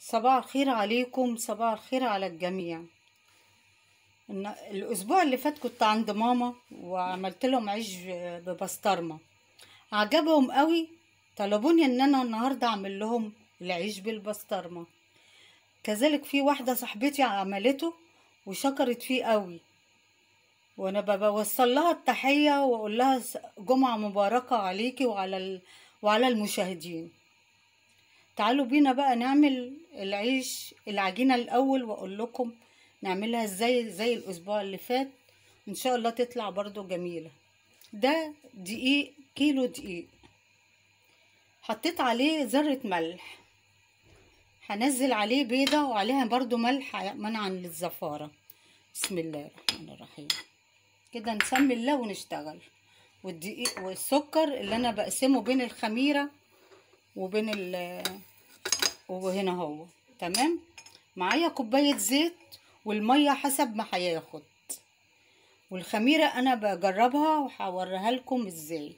صباح الخير عليكم صباح الخير على الجميع إن الأسبوع اللي فات كنت عند ماما وعملت لهم عيش ببسطرمة عجبهم قوي طلبوني إن أنا النهاردة أعمل لهم العيش بالبسطرمة كذلك في واحدة صاحبتي عملته وشكرت فيه قوي وانا بوصل لها التحية واقول لها جمعة مباركة عليكي وعلى ال... وعلى المشاهدين تعالوا بينا بقى نعمل العيش العجينة الاول واقول لكم نعملها ازاي زي الاسبوع اللي فات ان شاء الله تطلع برضو جميلة ده دقيق كيلو دقيق حطيت عليه ذرة ملح هنزل عليه بيضة وعليها برضو ملح منعا للزفارة بسم الله الرحمن الرحيم كده نسمي الله ونشتغل والدقيق والسكر اللي انا بقسمه بين الخميرة وبين ال وهنا هو تمام معايا كوباية زيت والمية حسب ما هياخد والخميرة انا بجربها وهوريها لكم ازاي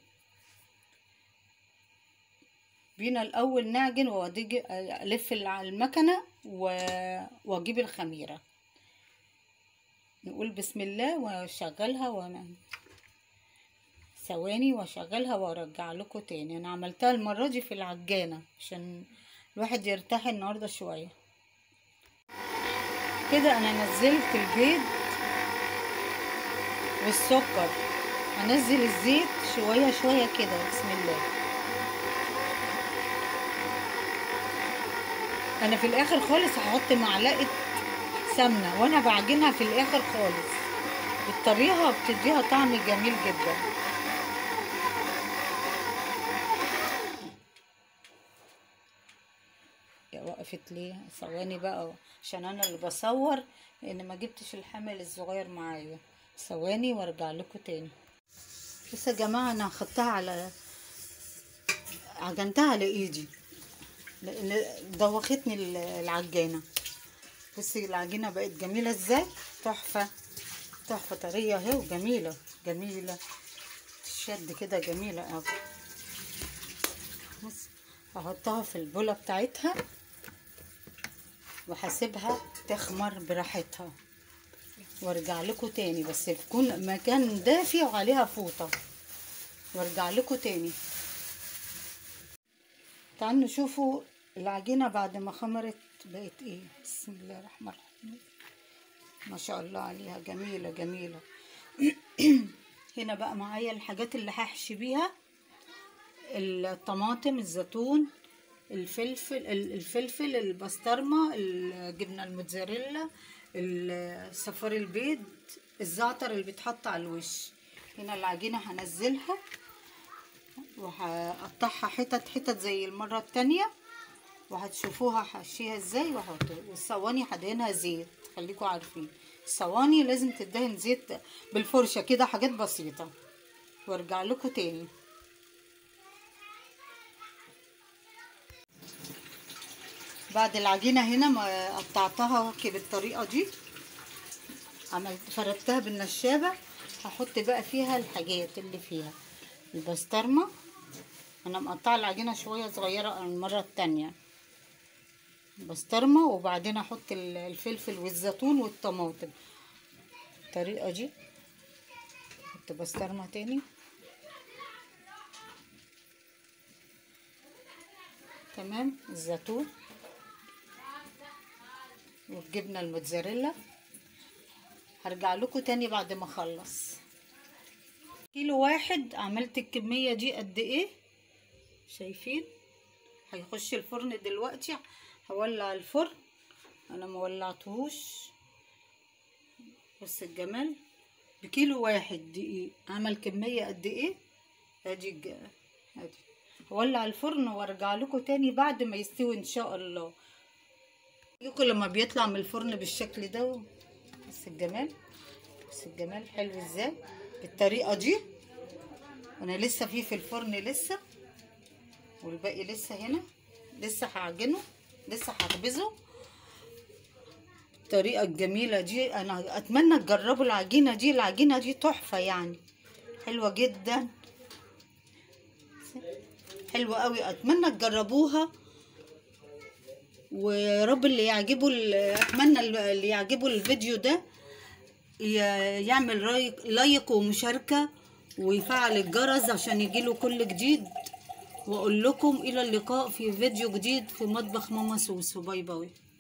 بينا الاول نعجن واجي الف المكنة واجيب الخميره نقول بسم الله واشغلها وانا ثواني واشغلها وارجع لكم تاني انا عملتها المره دي في العجانه عشان الواحد يرتاح النهارده شويه كده انا نزلت البيض والسكر هنزل الزيت شويه شويه كده بسم الله انا في الاخر خالص هحط معلقه سمنه وانا بعجنها في الاخر خالص بالطريقه بتديها طعم جميل جدا يا وقفت ليه ثواني بقى عشان انا اللي بصور لان ما جبتش الحمل الصغير معايا ثواني وارجع لكم تاني بس يا جماعه انا اخدتها على عجنتها على ايدي لان دوختني العجانه بصي العجينه بقت جميله ازاي تحفه تحفه طريه اهي وجميله جميله تشد كده جميله قوي بص هحطها في البوله بتاعتها وهسيبها تخمر براحتها وارجع لكم تاني بس يكون مكان دافي وعليها فوطه وارجع لكم تاني تعالوا نشوفوا العجينه بعد ما خمرت بقت ايه بسم الله الرحمن الرحيم ما شاء الله عليها جميله جميله هنا بقى معايا الحاجات اللي هحشي بيها الطماطم الزيتون الفلفل الفلفل البسطرمه الجبنه الموتزاريلا صفار البيض الزعتر اللي بيتحط على الوش هنا العجينه هنزلها وهقطعها حتت حتت زي المره التانيه وهتشوفوها هحشيها ازاي وهحط والصواني هدهنها زيت خليكم عارفين الصواني لازم تدهن زيت بالفرشه كده حاجات بسيطه وارجع لكم تاني بعد العجينه هنا ما قطعتها بالطريقه دي عملت فردتها بالنشابه هحط بقى فيها الحاجات اللي فيها البسطرمه انا مقطعه العجينه شويه صغيره عن المره التانيه بسطرمه وبعدين احط الفلفل والزيتون والطماطم الطريقه دي احط بسطرمه تاني تمام الزيتون والجبنه الموتزاريلا هرجع لكم تاني بعد ما اخلص كيلو واحد عملت الكميه دي قد ايه شايفين هيخش الفرن دلوقتي هولع الفرن انا مولعتهوش بص الجمال بكيلو واحد دقيق عمل كمية قد ايه ادي ادي هولع الفرن وارجع لكم تاني بعد ما يستوي ان شاء الله يجيكم لما بيطلع من الفرن بالشكل ده بص الجمال بص الجمال حلو ازاي بالطريقة دي وانا لسه فيه في الفرن لسه والباقي لسه هنا لسه هعجنه لسه هخبزه الطريقة الجميلة دي أنا أتمنى تجربوا العجينة دي العجينة دي تحفة يعني حلوة جدا حلوة قوي أتمنى تجربوها ورب اللي يعجبه ال- اتمنى اللي يعجبه الفيديو ده ي- يعمل رايك لايك ومشاركة ويفعل الجرس عشان يجيله كل جديد واقول لكم الى اللقاء في فيديو جديد في مطبخ ماما سوسو باي باي